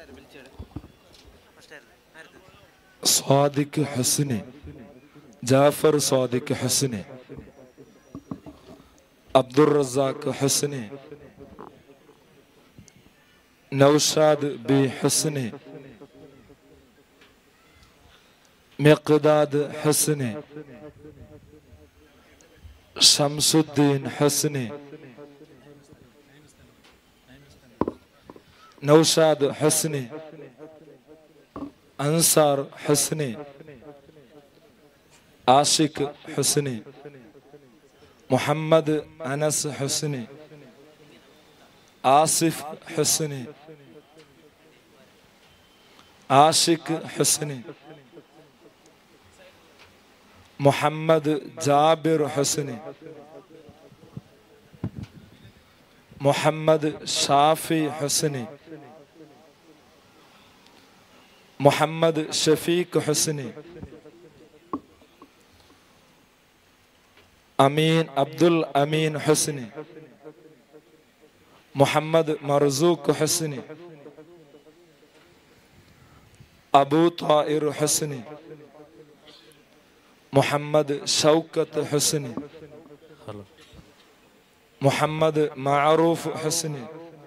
സ്വാദിഖ് Hassan Jafar Swadiq Hassan Abdul Razak Hassan Noushad B Hassan Miqdad Hassan Shamsuddin Hassan Noushad Hassan Ansar Hassan Ashiq Hassan Muhammad Anas Hassan Asif Hassan Ashiq Hassan Muhammad Jabir Hassan Muhammad Shafi Hassan Muhammad Shafeeq Hassan Ameen Abdul Ameen Hassan Muhammad Marzooq Hassan Abu Tahir Hassan Muhammad Shoukath Hassan Muhammad Maroof Hassan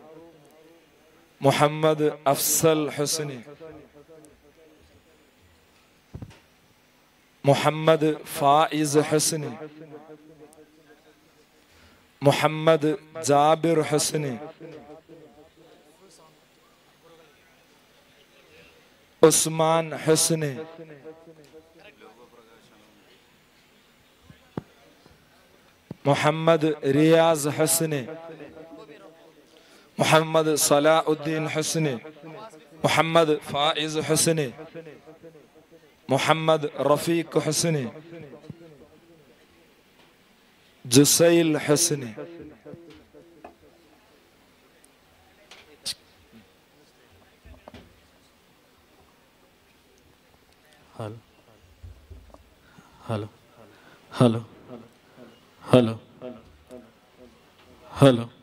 Muhammad Afzal Hassan Muhammad Faiz Hassan Muhammad Jabir Hassan Usman Hassan Muhammad Riyas Hassan Muhammad Salahuddin Hasan Muhammad Faiz Hassan Muhammad Rafeeq Hassan Jusail Hassan hello hello hello hello hello